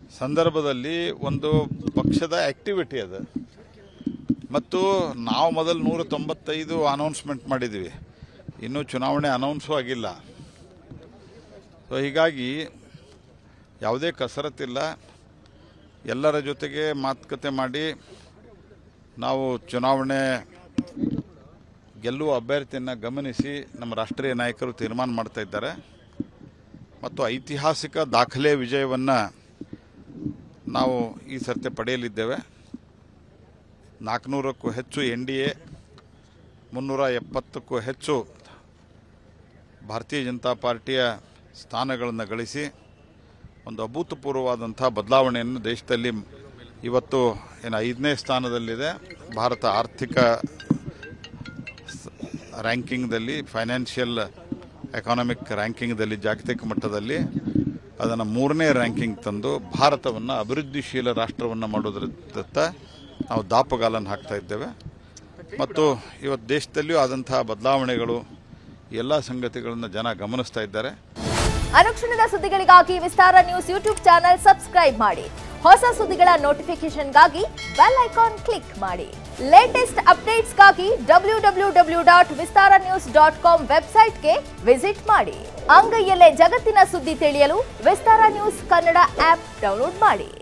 ಸಂದರ್ಭದಲ್ಲಿ ಒಂದು ಪಕ್ಷದ ಆಕ್ಟಿವಿಟಿ ಅದು ಮತ್ತು ನಾವು ಮೊದಲು ನೂರ ತೊಂಬತ್ತೈದು ಅನೌನ್ಸ್ಮೆಂಟ್ ಮಾಡಿದ್ವಿ ಇನ್ನೂ ಚುನಾವಣೆ ಅನೌನ್ಸೂ ಆಗಿಲ್ಲ ಸೊ ಹೀಗಾಗಿ ಯಾವುದೇ ಕಸರತ್ತಿಲ್ಲ ಎಲ್ಲರ ಜೊತೆಗೆ ಮಾತುಕತೆ ಮಾಡಿ ನಾವು ಚುನಾವಣೆ ಗೆಲ್ಲುವ ಅಭ್ಯರ್ಥಿಯನ್ನು ಗಮನಿಸಿ ನಮ್ಮ ರಾಷ್ಟ್ರೀಯ ನಾಯಕರು ತೀರ್ಮಾನ ಮಾಡ್ತಾ ಇದ್ದಾರೆ ಮತ್ತು ಐತಿಹಾಸಿಕ ದಾಖಲೆ ವಿಜಯವನ್ನು ನಾವು ಈ ಸರ್ತಿ ಪಡೆಯಲಿದ್ದೇವೆ ನಾಲ್ಕುನೂರಕ್ಕೂ ಹೆಚ್ಚು ಎನ್ ಡಿ ಎ ಮುನ್ನೂರ ಎಪ್ಪತ್ತಕ್ಕೂ ಹೆಚ್ಚು ಭಾರತೀಯ ಜನತಾ ಪಾರ್ಟಿಯ ಸ್ಥಾನಗಳನ್ನು ಗಳಿಸಿ ಒಂದು ಅಭೂತಪೂರ್ವವಾದಂಥ ಬದಲಾವಣೆಯನ್ನು ದೇಶದಲ್ಲಿ ಇವತ್ತು ಏನು ಐದನೇ ಸ್ಥಾನದಲ್ಲಿದೆ ಭಾರತ ಆರ್ಥಿಕ ಸ- ರ್ಯಾಂಕಿಂಗ್ದಲ್ಲಿ ಫೈನಾನ್ಷಿಯಲ್ ಎಕಾನಮಿಕ್ ರ್ಯಾಂಕಿಂಗ್ದಲ್ಲಿ ಜಾಗತಿಕ ಮಟ್ಟದಲ್ಲಿ ಅದನ್ನು ಮೂರನೇ ರ್ಯಾಂಕಿಂಗ್ ತಂದು ಭಾರತವನ್ನು ಅಭಿವೃದ್ಧಿಶೀಲ ರಾಷ್ಟ್ರವನ್ನು ಮಾಡೋದ್ರತ್ತ ನಾವು ದಾಪುಗಾಲನ್ನು ಹಾಕ್ತಾ ಇದ್ದೇವೆ ಮತ್ತು ಇವತ್ತು ದೇಶದಲ್ಲಿಯೂ ಆದಂತಹ ಬದಲಾವಣೆಗಳು ಎಲ್ಲ ಸಂಗತಿಗಳನ್ನು ಜನ ಗಮನಿಸ್ತಾ ಇದ್ದಾರೆ ಅನುಕ್ಷಣದ ಸುದ್ದಿಗಳಿಗಾಗಿ Vistara news YouTube channel subscribe ಮಾಡಿ ಹೊಸ ಸುದ್ದಿಗಳ ನೋಟಿಫಿಕೇಶನ್ಗಾಗಿ ಬೆಲ್ ಐಕಾನ್ ಕ್ಲಿಕ್ ಮಾಡಿ ಲೇಟೆಸ್ಟ್ ಅಪ್ಡೇಟ್ಸ್ಗಾಗಿ W W W dot Vistara news dot com ವೆಬ್ಸೈಟ್ಗೆ ವಿಸಿಟ್ ಮಾಡಿ ಅಂಗೈಯಲ್ಲೇ ಜಗತ್ತಿನ ಸುದ್ದಿ ತಿಳಿಯಲು Vistara news Kannada app download ಮಾಡಿ